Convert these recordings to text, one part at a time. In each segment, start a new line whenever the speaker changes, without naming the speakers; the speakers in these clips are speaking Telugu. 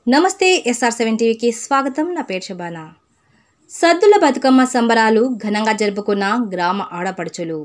నమస్తే ఎస్ఆర్ సెవెన్ టీవీకి స్వాగతం నా పేరు శబానా సద్దుల బతుకమ్మ సంబరాలు ఘనంగా జరుపుకున్న గ్రామ ఆడపడుచులు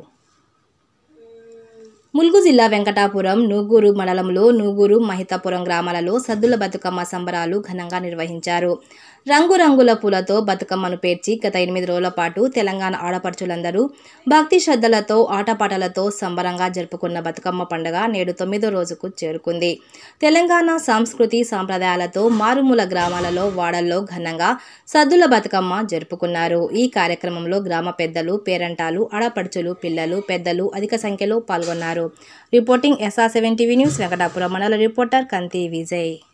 ములుగు జిల్లా వెంకటాపురం నూగూరు మండలంలో నూగూరు మహితాపురం గ్రామాలలో సద్దుల బతుకమ్మ సంబరాలు ఘనంగా నిర్వహించారు రంగురంగుల పూలతో బతుకమ్మను పేర్చి గత ఎనిమిది రోజుల పాటు తెలంగాణ ఆడపడుచులందరూ భక్తి శ్రద్ధలతో ఆటపాటలతో సంబరంగా జరుపుకున్న బతుకమ్మ పండుగ నేడు తొమ్మిదో రోజుకు చేరుకుంది తెలంగాణ సంస్కృతి సాంప్రదాయాలతో మారుమూల గ్రామాలలో వాడల్లో ఘనంగా సద్దుల బతుకమ్మ జరుపుకున్నారు ఈ కార్యక్రమంలో గ్రామ పెద్దలు పేరంటాలు ఆడపడుచులు పిల్లలు పెద్దలు అధిక సంఖ్యలో పాల్గొన్నారు reporting SR seven TV news Venkatapuram మండల రిపోర్టర్ కంతి విజయ్